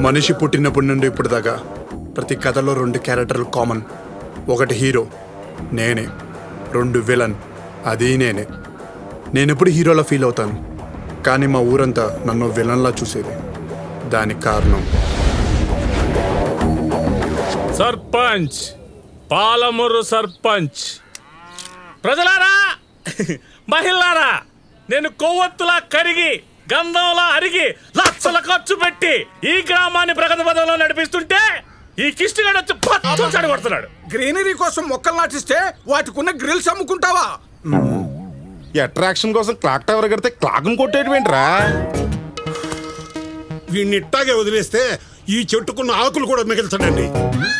మనిషి పుట్టినప్పటి నుండి ఇప్పుడు దాకా ప్రతి కథలో రెండు క్యారెక్టర్లు కామన్ ఒకటి హీరో నేనే రెండు విలన్ అది నేనే నేను ఎప్పుడు హీరోలా ఫీల్ అవుతాను కానీ మా ఊరంతా నన్ను విలన్లా చూసేది దానికి కారణం సర్పంచ్ పాలమూరు సర్పంచ్ ప్రజలారా మహిళారా నేను కొవ్వొత్తులా కరిగి గంధంలా అరిగి లక్షల ఖర్చు పెట్టి ఈ గ్రామాన్ని ప్రగతి పదంలో నడిపిస్తుంటే ఈ కిష్టిగాడు వచ్చి పచ్చం చెడగొడుతున్నాడు గ్రీనరీ కోసం మొక్కలు నాటిస్తే వాటికున్న గ్రిల్స్ అమ్ముకుంటావా అట్రాక్షన్ కోసం క్లాక్ టవర్ కడితే క్లాక్ కొట్టేటివేంట్రా వీడిని ఇట్టాగే వదిలేస్తే ఈ చెట్టుకున్న ఆకులు కూడా మిగిల్చడండి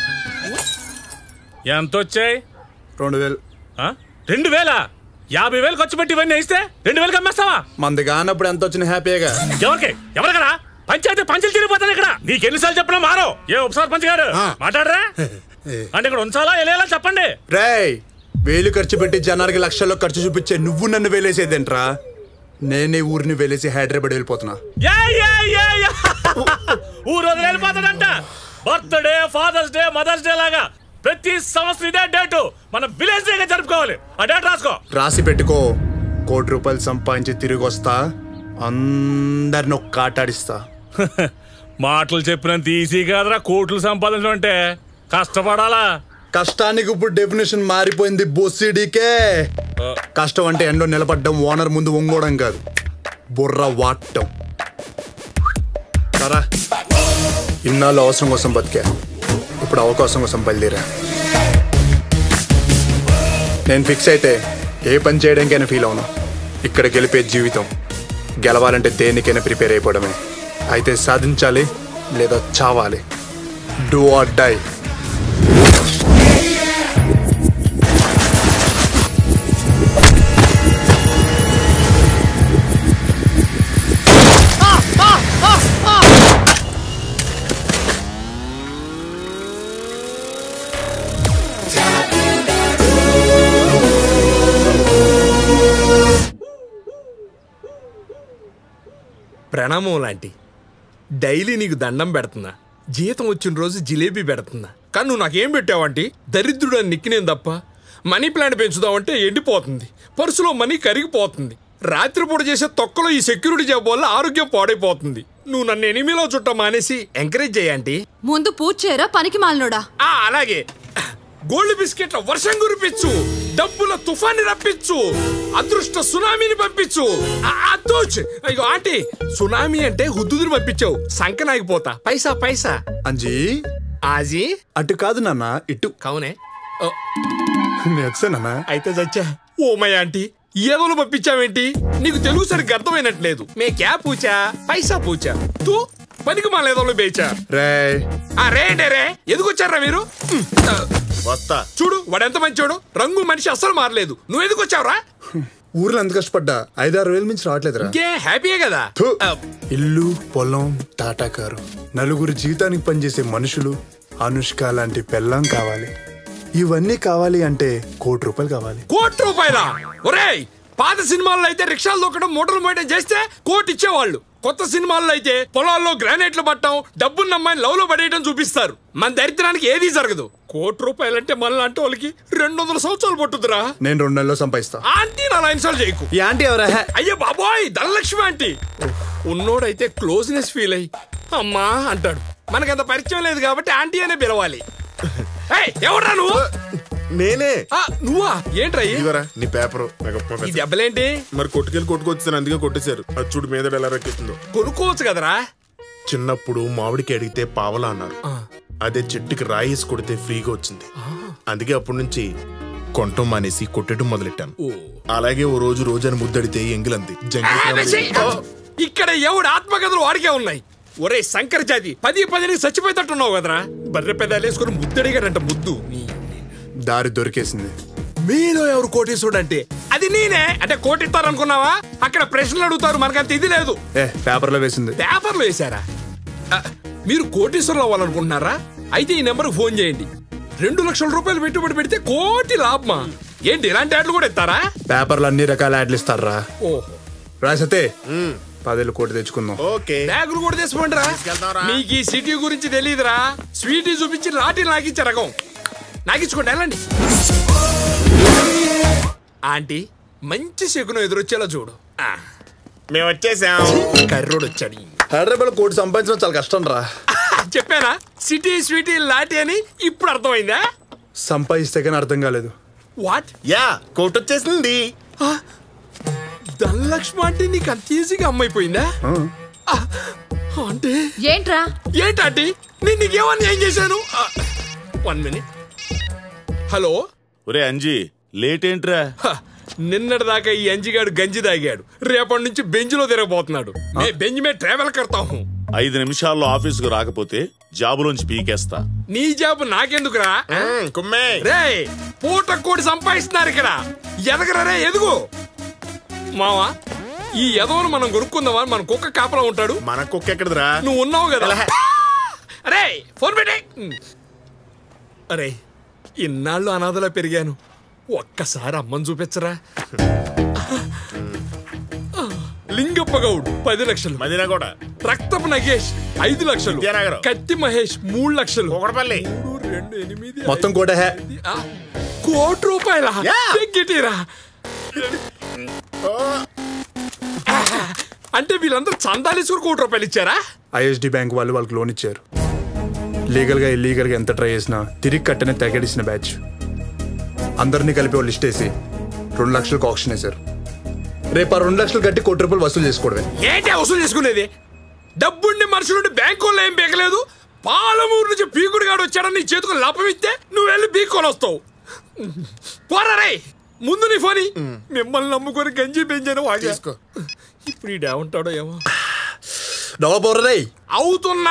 ఎంత వచ్చాయి రెండు వేలు రెండు వేల యాభై వేలు ఖర్చు పెట్టి ఇవన్నీ వేస్తే రెండు వేలు అమ్మేస్తావా మంది కానప్పుడు ఎంత వచ్చిన హ్యాపీగా ఎవరికి ఎవరికరా పంచాయతీ పంచులు తిరిగిపోతాను ఇక్కడ నీకు ఎన్నిసార్లు చెప్పినా మారో ఏ ఉప సర్పంచ్ గారు మాట్లాడరా అంటే ఇక్కడ ఉంచాలా వెళ్ళేలా చెప్పండి రేయ్ వేలు ఖర్చు పెట్టి జనానికి లక్షల్లో ఖర్చు చూపించే నువ్వు నన్ను వేలేసేదేంట్రా నేనే ఊరిని వేలేసి హైదరాబాద్ వెళ్ళిపోతున్నా యా, యా, యా, యా. ఊరు వదిలి వెళ్ళిపోతాడంట birthday father's day mother's day లాగా ప్రతి సంవత్సరం ఇదే డేటు మన విలేజ్ డే జరుపుకోవాలి ఆ డేట్ రాసుకో రాసి పెట్టుకో కోటి రూపాయలు సంపాదించి తిరిగి వస్తా అందరిని ఒక కాటాడిస్తా మాటలు చెప్పినంత ఈజీ కాదురా కోట్లు సంపాదించడం అంటే కష్టపడాలా కష్టానికి ఇప్పుడు డెఫినేషన్ మారిపోయింది బొస్సిడీకే కష్టం అంటే ఎండో నిలబడ్డం ఓనర్ ముందు ఒంగోవడం కాదు బుర్ర వాడటం సరా ఇన్నాళ్ళు అవసరం కోసం బతికా ఇప్పుడు అవకాశం కోసం బయలుదేరా నేను ఫిక్స్ అయితే ఏ పని చేయడానికైనా ఫీల్ అవును ఇక్కడ గెలిపే జీవితం గెలవాలంటే దేనికైనా ప్రిపేర్ అయిపోవడమే అయితే సాధించాలి లేదా చావాలి డూ ఆర్ డై ప్రణామం లాంటి డైలీ నీకు దండం పెడుతున్నా జీతం వచ్చిన రోజు జిలేబీ పెడుతున్నా కానీ నువ్వు నాకేం పెట్టావంటి దరిద్రుడు అని నిక్కినేం తప్ప మనీ ప్లాంట్ పెంచుదామంటే ఎండిపోతుంది పర్సులో మనీ కరిగిపోతుంది రాత్రిపూట చేసే తొక్కలో ఈ సెక్యూరిటీ జాబ్ వల్ల ఆరోగ్యం పాడైపోతుంది నువ్వు నన్ను ఎనిమిలో చుట్ట మానేసి ఎంకరేజ్ చేయండి ముందు పూజ చేయరా పనికి మాలినోడా ఆ అలాగే గోల్డ్ బిస్కెట్ల వర్షం కురిపించు డబ్బుల తుఫాన్ని రప్పించు అదృష్ట సునామీని పంపించు ఆ, అద్దోచ్ అయ్యో ఆంటీ సునామీ అంటే హుద్దుదుని పంపించావు సంకనాగిపోతా పైసా పైసా అంజీ ఆజీ అటు కాదు నాన్న ఇటు కవునే నేర్చానన్నా అయితే చచ్చా ఓ మై ఆంటీ ఏదోలు పంపించావేంటి నీకు తెలుగు సరిగ్గా అర్థమైనట్లేదు మే క్యా పూచా పైసా పూచా తూ పనికి మా లేదో బేచా రే ఆ రే అంటే రే ఎదుకొచ్చారా మీరు హ్మ్. ఆ, వస్తా చూడు వాడెంత మంచోడు రంగు మనిషి అస్సలు మారలేదు నువ్వు ఎందుకు వచ్చావురా ఊర్లో ఎంత కష్టపడ్డా ఐదారు వేల మించి రావట్లేదురా ఇంకే హ్యాపీయే కదా థు. ఇల్లు పొలం టాటా కారు నలుగురు జీవితానికి పనిచేసే మనుషులు అనుష్క లాంటి పెళ్ళం కావాలి ఇవన్నీ కావాలి అంటే కోటి రూపాయలు కావాలి కోటి రూపాయల ఒరేయ్ పాత సినిమాల్లో అయితే రిక్షాలు దొక్కడం మూటలు మోయడం చేస్తే కోటి ఇచ్చేవాళ్ళు కొత్త సినిమాల్లో అయితే పొలాల్లో గ్రానైట్లు పట్టడం డబ్బున్న అమ్మాయిని లవ్ లో పడేయడం చూపిస్తారు మన దరిద్రానికి ఏదీ జరగదు కోటి రూపాయలంటే మన లాంటి వాళ్ళకి రెండు వందల సంవత్సరాలు పట్టుద్దిరా నేను రెండు నెలల్లో సంపాదిస్తా ఆంటీ నా ఇన్స్టాల్ చేయకు ఈ ఆంటీ ఎవరా అయ్యో బాబోయ్ ధనలక్ష్మి ఆంటీ ఉన్నోడైతే క్లోజ్నెస్ ఫీల్ అయ్యి అమ్మా అంటాడు మనకంత పరిచయం లేదు కాబట్టి ఆంటీ అనే పిలవాలి ఏయ్, ఎవడ్రా నువ్వు నేనే ఆ, నువ్వా ఏంట్రా ఇయి? ఇవరా నీ పేపర్ ఈ దెబ్బలేంటి మరి కొట్టుకెళ్ళి కొట్టుకొచ్చాను అందుకే కొట్టేశారు అది చూడు మీద ఎలా రక్కిస్తుందో కొనుక్కోవచ్చు కదరా చిన్నప్పుడు మామిడికి అడిగితే పావలా అన్నారు అదే చెట్టుకి రాయేసి కొడితే ఫ్రీగా వచ్చింది అందుకే అప్పటి నుంచి కొంటం మానేసి కొట్టడం మొదలెట్టాను అలాగే ఓ రోజు రోజని ముద్దడితే ఎంగిలంది ఆపేసి. ఇక్కడ ఎవడు ఆత్మకథలు వాడికే ఉన్నాయి ఒరే శంకర్ జాతి పది పదిని చచ్చిపోయేటట్టున్నావు కదరా బర్రె పెదాలు వేసుకుని ముద్దడిగాడంట ముద్దు నీ దారి దొరికేసింది మీలో ఎవరు కోటేశ్వరుడు అంటే అది నేనే అంటే కోటిస్తారు అనుకున్నావా అక్కడ ప్రశ్నలు అడుగుతారు మనకంత ఇది లేదు ఏ పేపర్లో వేసింది పేపర్లు వేశారా ఆ, మీరు కోటీశ్వరులు అవ్వాలనుకుంటున్నారా అయితే ఈ నెంబర్కి ఫోన్ చేయండి రెండు లక్షల రూపాయలు పెట్టుబడి పెడితే కోటి లాభమా ఏంటి ఇలాంటి యాడ్లు కూడా ఇస్తారా పేపర్లో అన్ని రకాల యాడ్లు ఇస్తారా ఓహో రాసతే పదేళ్ళు కోటి తెచ్చుకుందాం ఓకే బ్యాగులు కూడా తీసుకోండిరా తీసుకెళ్తాంరా. మీకు ఈ సిటీ గురించి తెలియదురా స్వీటీ చూపించి లాటీ నాకిచ్చే రకం నాకిచ్చుకోండి వెళ్ళండి ఆంటీ మంచి శకునం ఎదురొచ్చేలా చూడు ఆ, మేము వచ్చేసాం కర్రోడు వచ్చాడు హైదరాబాద్ కోటి సంపాదించడం చాలా కష్టం రా చెప్పానా సిటీ స్వీటీ లాటీ అని ఇప్పుడు అర్థమైందా సంపాదిస్తే కానీ అర్థం కాలేదు వాట్ యా కోట్ వచ్చేసింది ధనలక్ష్మి అంటే నీకు అంత ఈజీగా అమ్మైపోయిందా ఆ, అంటే ఏంట్రా ఏంటంటే నేను నీకేమని ఏం చేశాను వన్ మినిట్ హలో ఒరే అంజీ లేట్ ఏంట్రా హ, నిన్నటిదాకా ఈ అంజిగాడు గంజి తాగాడు రేపటి నుంచి బెంచ్లో తిరగబోతున్నాడు మే బెంజ్ మే ట్రావెల్ కడతాము ఐదు నిమిషాల్లో ఆఫీసుకు రాకపోతే జాబులోంచి పీకేస్తా నీ జాబు నాకెందుకురా మ్మ్, కుమ్మే రే పూట కోటి సంపాదిస్తున్నారు ఇక్కడ ఎదగరా రే ఎదుగు మావా ఈ ఎదవను మనం కొనుక్కుందామా మన కుక్క కాపలా ఉంటాడు మన కుక్క ఎక్కడదిరా నువ్వు ఉన్నావు కదా అరే ఫోన్ పెట్టే అరే ఇన్నాళ్ళు అనాథలా పెరిగాను ఒక్కసారి అమ్మని చూపించరా లింగప్ప గౌడ్ పది లక్షలు మదినా కూడా రక్తపు నగేష్ ఐదు లక్షలు విద్యానగరం. కత్తి మహేష్ మూడు లక్షలు ఒకటపల్లి మూడు రెండు ఎనిమిది మొత్తం కోటే హే ఆ, కోటి రూపాయల Yeah. గిటీరా అంటే వీళ్ళందరూ చందాలేసుకుని కోటి రూపాయలు ఇచ్చారా ఐఎస్డి బ్యాంక్ వాళ్ళు వాళ్ళకి లోన్ ఇచ్చారు లీగల్గా ఇల్లీగల్గా ఎంత ట్రై చేసినా తిరిగి కట్టనే తెగడిసిన బ్యాచ్ అందరినీ కలిపి వాళ్ళు లిస్ట్ వేసి రెండు లక్షలకు ఆప్షన్ వేశారు రేపు ఆ రెండు లక్షలు కట్టి కోటి రూపాయలు వసూలు చేసుకోవడమే ఏంటి వసూలు చేసుకునేది డబ్బుండి మనుషులుండి బ్యాంకుల్లో ఏం పీకలేదు పాలమూరు నుంచి పీకుడుగాడు వచ్చాడని నీ చేతికి లాభం ఇస్తే నువ్వు వెళ్ళి పీక్కొని వస్తావు పోరా రే ముందు నీ ఫోని మిమ్మల్ని నమ్ముకొని గంజి పెంచాను వాగా తీసుకో ఇప్పుడు ఈడ ఉంటాడో ఏమో డబ్బా పోర్రే అవుతున్నా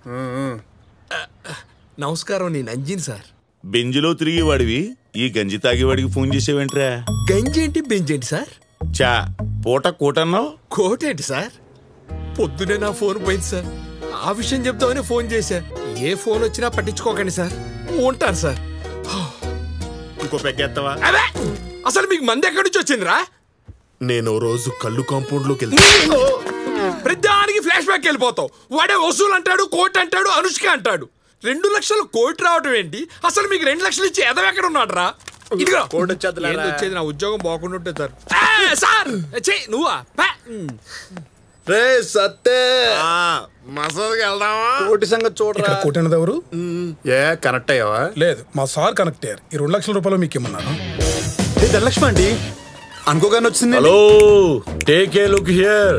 నమస్కారం నేను అంజిన్ సార్ బెంజిలో తిరిగేవాడివి ఈ గంజి తాగేవాడికి ఫోన్ చేసేవేంట్రా గంజి ఏంటి బెంజ్ ఏంటి సార్ చా పూట కూటన్నావు కోటేంటి సార్ పొద్దునే నా ఫోన్ పోయింది సార్ ఆ విషయం చెప్తామని ఫోన్ చేశా ఏ ఫోన్ వచ్చినా పట్టించుకోకండి సార్ ఉంటాను సార్ ఇంకో పెగ్గెత్తవా అదే అసలు మీకు మంది ఎక్కడి నుంచి వచ్చిందిరా నేను ఓ రోజు కళ్ళు కాంపౌండ్ లోకి వెళ్తా ప్రతిదానికి ఫ్లాష్ బ్యాక్ వెళ్ళిపోతావు వాడే వసూలు అంటాడు కోట్ అంటాడు అనుష్క అంటాడు రెండు లక్షలు కోటి రావడం ఏంటి అసలు మీకు రెండు లక్షలు ఇచ్చి ఎదవ ఎక్కడ ఉన్నాడు రా ఇదిగో కోటి వచ్చేద్దులేరా. ఏంది వచ్చేది నా ఉద్యోగం బాగుండి ఉంటే సార్ ఏ, సార్ చెయ్యి నువ్వా పా. ఉమ్. రే సత్తే మసూద్కి వెళ్దామా కోటి సంగతి చూడరా ఇక్కడ కోటేనది ఎవరు ఏ కనెక్ట్ అయ్యావా లేదు మా సార్ కనెక్ట్ అయ్యారు ఈ రెండు లక్షల రూపాయలు మీకు ఇమ్మన్నాను ఏ ధనలక్ష్మి అండి అనుకోగానే వచ్చింది hello take a look here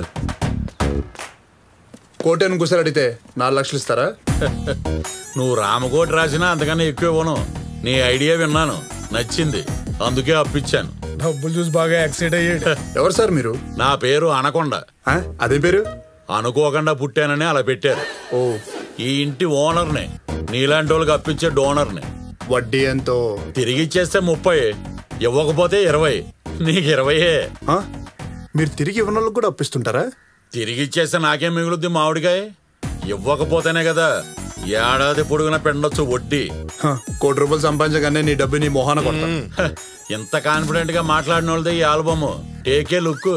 కోటి అనుకోసారి అడిగితే నాలుగు లక్షలు ఇస్తారా నువ్వు రామకోటి రాసినా అంతకన్నా ఎక్కువ ఇవ్వను నీ ఐడియా విన్నాను నచ్చింది అందుకే అప్పించాను డబ్బులు చూసి బాగా యాక్సిడెంట్ అయ్యాడు ఎవరు సార్ మీరు నా పేరు అనకొండ ఆ, అదేం పేరు అనుకోకుండా పుట్టానని అలా పెట్టారు ఓ ఈ ఇంటి ఓనర్ని నీలాంటి వాళ్ళకి అప్పించే డోనర్ని వడ్డీ ఎంతో తిరిగి ఇచ్చేస్తే ముప్పై ఇవ్వకపోతే ఇరవై నీకు ఇరవయే ఆ? మీరు తిరిగి ఇవ్వని వాళ్ళకి కూడా అప్పిస్తుంటారా తిరిగి ఇచ్చేస్తే నాకేం మిగులుద్ది మామిడికాయ ఇవ్వకపోతేనే కదా ఏడాది పొడుగున పెండొచ్చు వడ్డీ హ, కోటి రూపాయలు సంపాదించగానే నీ డబ్బు నీ మొహాన కొడతా హ, ఇంత కాన్ఫిడెంట్ గా మాట్లాడిన వాళ్ళది ఈ ఆల్బమ్ టేకే లుక్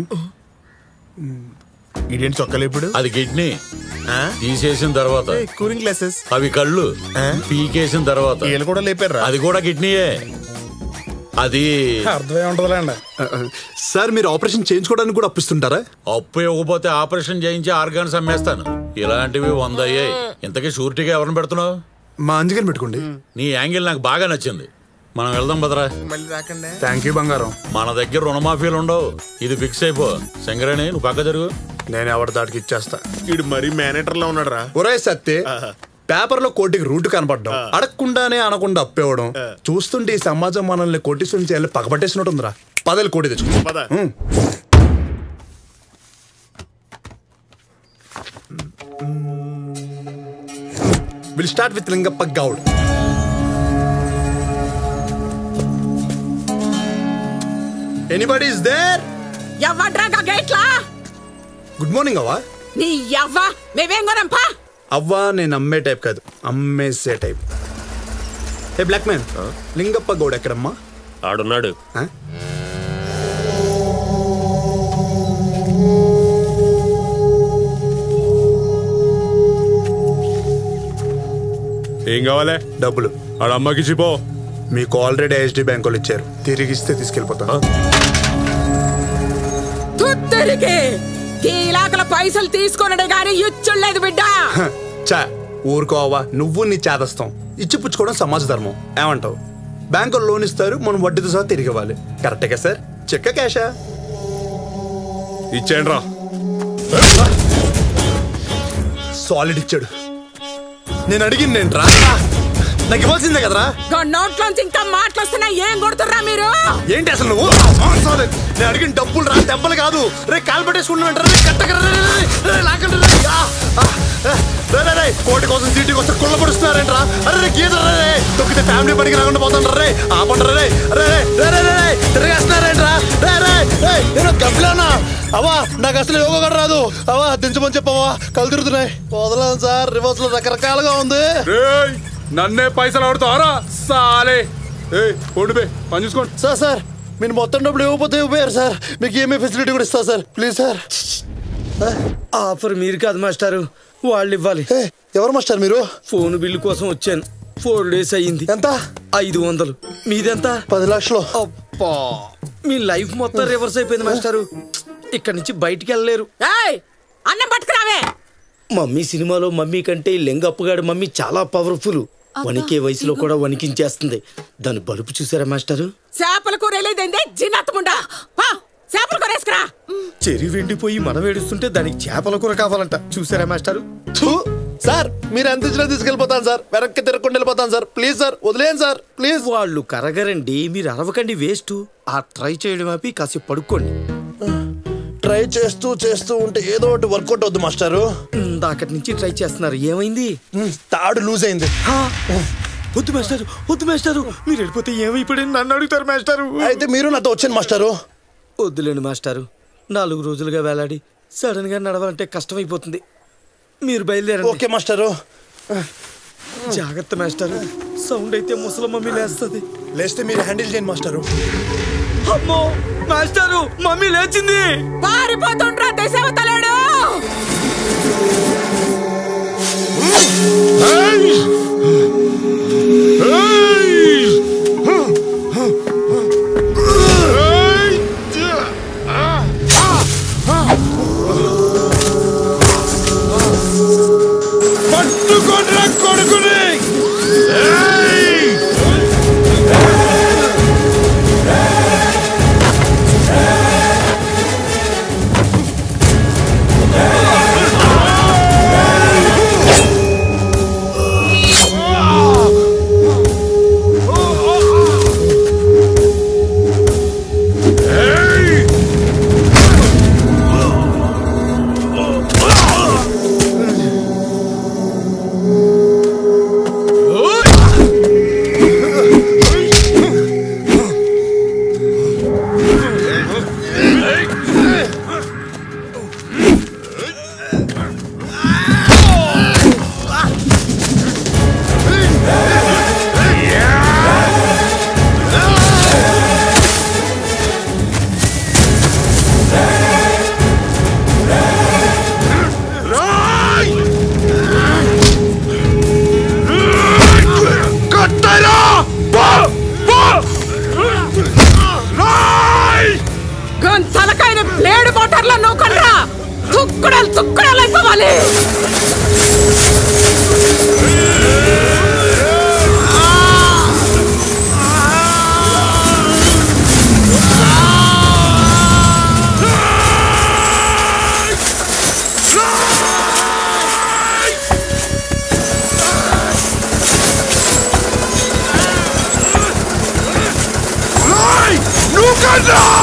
ఇదేంటి చొక్కలేపుడు అది కిడ్నీ తీసేసిన తర్వాత కూలింగ్ గ్లాసెస్ అవి కళ్ళు పీకేసిన తర్వాత వీళ్ళు కూడా లేపారా అది కూడా కిడ్నీయే అది అర్థమే ఉంటుందిలేండి ఆ, ఆ, సార్ మీరు ఆపరేషన్ చేయించుకోవడానికి కూడా అప్పిస్తుంటారా అప్పు ఇవ్వకపోతే ఆపరేషన్ చేయించి ఆర్గాన్స్ అమ్మేస్తాను ఇలాంటివి వంద అయ్యాయి ఇంతకీ షూరిటీగా ఎవరిని పెడుతున్నావు మా అంజగని పెట్టుకోండి నీ యాంగిల్ నాకు బాగా నచ్చింది మనం వెళ్దాం బదరా మళ్ళీ రాకండి థ్యాంక్ యూ బంగారం మన దగ్గర రుణమాఫీలు ఉండవు ఇది ఫిక్స్ అయిపో శంకరేణి నువ్వు పక్క జరుగు నేను ఎవరి దాటికి ఇచ్చేస్తా వీడు మరీ మేనేటర్ లా ఉన్నాడు రా ఒరే సత్తే పేపర్ లో కోటికి రూట్ కనపడడం అడగకుండానే అనకుండా అప్పివ్వడం చూస్తుంటే ఈ సమాజం మనల్ని కోటీశ్వరం చేయాలి పగబట్టేసినట్టుందిరా పదేళ్ళు కోటి తెచ్చుకో పద will start with Lingappa Goud anybody is there ఎవ్వడ్రాగా గేట్లా గుడ్ మార్నింగ్ అవ్వా నీ ఎవ్వ మేమేం కొనంపా అవ్వా నేను అమ్మే టైప్ కాదు అమ్మేసే type a black man Lingappa Goud ఎక్కడమ్మా ఆడున్నాడు ఆ? ఏం కావాలి డబ్బులు ఆడ అమ్మకి ఇచ్చిపో మీకు ఆల్రెడీ ఐఎస్డి బ్యాంక్ వాళ్ళు ఇచ్చారు తిరిగిస్తే తీసుకెళ్ళిపోతాను తుత్తరికి కీలాకల పైసలు తీసుకొనడే గాని ఇచ్చులేదు బిడ్డ హ, చా ఊరుకోవా నువ్వు నీ చేదస్తాం ఇచ్చి పుచ్చుకోవడం సమాజ ధర్మం ఏమంటావు బ్యాంకులో లోన్ ఇస్తారు మనం వడ్డీతో సహా తిరిగి ఇవ్వాలి కరెక్టే కదా సార్ చెక్క క్యాషా ఇచ్చేయండి రా సాలిడ్ ఇచ్చాడు నేను అడిగింది నేను రా నాకు ఇవ్వాల్సిందే కదరా గా నోట్లోంచి ఇంకా మాటలొస్తున్నా ఏం కొడుతుర్రా మీరు ఏంటి అసలు నువ్వు సాలిడ్ నేను అడిగిన డబ్బులు రా దెబ్బలు కాదు రే కాలు పెట్టేసుకుంటున్నా రే కట్టకరా రే, రే, రే, రే, లాగండి, రే. ఆ, ఆ, ఆ, రే, రే, రే, కోటి కోసం సీటీ కోసం కుళ్ళ పడుస్తున్నారేంట్రా అరే రే గీత రే రే తొక్కితే ఫ్యామిలీ పడికి రాకుండా పోతాను రే ఆపండి రే రే రే రే రే రే రే తిరిగేస్తున్నారేంట్రా రే రే రే నేను గబ్బిలానా అవా నాకు అసలు యోగా కూడా రాదు అవా దించమని చెప్పవా కళ్ళు తిరుగుతున్నాయి వదలను సార్ రివర్స్ లో రకరకాలుగా ఉంది రేయ్ నన్నే పైసలు ఆడుతారా సాలే ఏ పోండి బే పని చూసుకోండి సార్ సార్ మీరు మొత్తం డబ్బులు ఇవ్వకపోతే ఇవ్వరు సార్ మీకు ఏమీ ఫెసిలిటీ కూడా ఇస్తా సార్ ప్లీజ్ సార్ ఆఫర్ మీరు కాదు మాస్టారు వాళ్ళు ఇవ్వాలి ఏ, ఎవరు మాస్టర్ మీరు ఫోన్ బిల్లు కోసం వచ్చాను ఫోర్ డేస్ అయ్యింది ఎంత ఐదు వందలు మీదెంత పది లక్షలు అబ్బా మీ లైఫ్ మొత్తం రివర్స్ అయిపోయింది మాస్టారు ఇక్కడ నుంచి బయటికి వెళ్ళలేరు ఏయ్ అన్నం పట్టుకురావే మమ్మీ సినిమాలో మమ్మీ కంటే ఈ లింగప్పగాడి మమ్మీ చాలా పవర్ఫుల్ వణికే వయసులో కూడా వణికించేస్తుంది దాని బలుపు చూసారా మాస్టారు చేపల కూర వెళ్ళేదండి జిన్నత్తముండా పా చేపల కూర వేసుకురా చెరి వెండిపోయి మనం ఏడుస్తుంటే దానికి చేపల కూర కావాలంట చూసారా మాస్టారు థూ, సార్ మీరు ఎంత ఇచ్చినా తీసుకెళ్ళిపోతాను సార్ వెనక్కి తిరగకుండా వెళ్ళిపోతాను సార్ ప్లీజ్ సార్ వదిలేయండి సార్ ప్లీజ్ వాళ్ళు కరగరండి మీరు అరవకండి వేస్ట్ ఆ ట్రై చేయడం ఆపి కాసేపు పడుకోండి ట్రై చేస్తూ చేస్తూ ఉంటే ఏదో ఒకటి వర్కౌట్ అవుద్ది మాస్టారు ఇందాకటి నుంచి ట్రై చేస్తున్నారు ఏమైంది ఉమ్, తాడు లూజ్ అయింది హా? వద్దు మాస్టారు వద్దు మాస్టారు మీరు వెళ్ళిపోతే ఏమైపోయింది నన్ను అడుగుతారు మాస్టారు అయితే మీరు నాతో వచ్చాను మాస్టారు వద్దులేండి మాస్టారు నాలుగు రోజులుగా వేలాడి సడన్ గా నడవాలంటే కష్టమైపోతుంది మీరు బయలుదేరండి ఓకే మాస్టారు జాగ్రత్త మాస్టారు సౌండ్ అయితే ముసలమ్మ లేస్తుంది లేస్తే మీరు హ్యాండిల్ చేయండి మాస్టారు అమ్మో మాస్టారు మమ్మీ లేచింది పారిపోతుండ్రా దశవతలేడు పట్టుకోండి కొడుకుని తలకాయని ప్లేడ్ మోటార్లో నూకొండ్రా తుక్కుడలు తుక్కుడలు అయిపోవాలి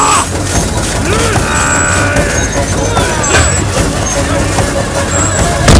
నువ్వు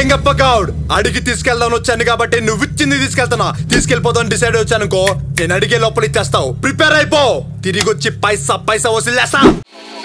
లింగప్ప గౌడ్ అడిగి తీసుకెళ్దాం వచ్చాను కాబట్టి నువ్వు ఇచ్చింది తీసుకెళ్తున్నా తీసుకెళ్ళిపోతాను డిసైడ్ వచ్చానుకో నేను అడిగే లోపల ఇచ్చేస్తావు ప్రిపేర్ అయిపో తిరిగి వచ్చి పైసా పైసా వసూలు చేస్తా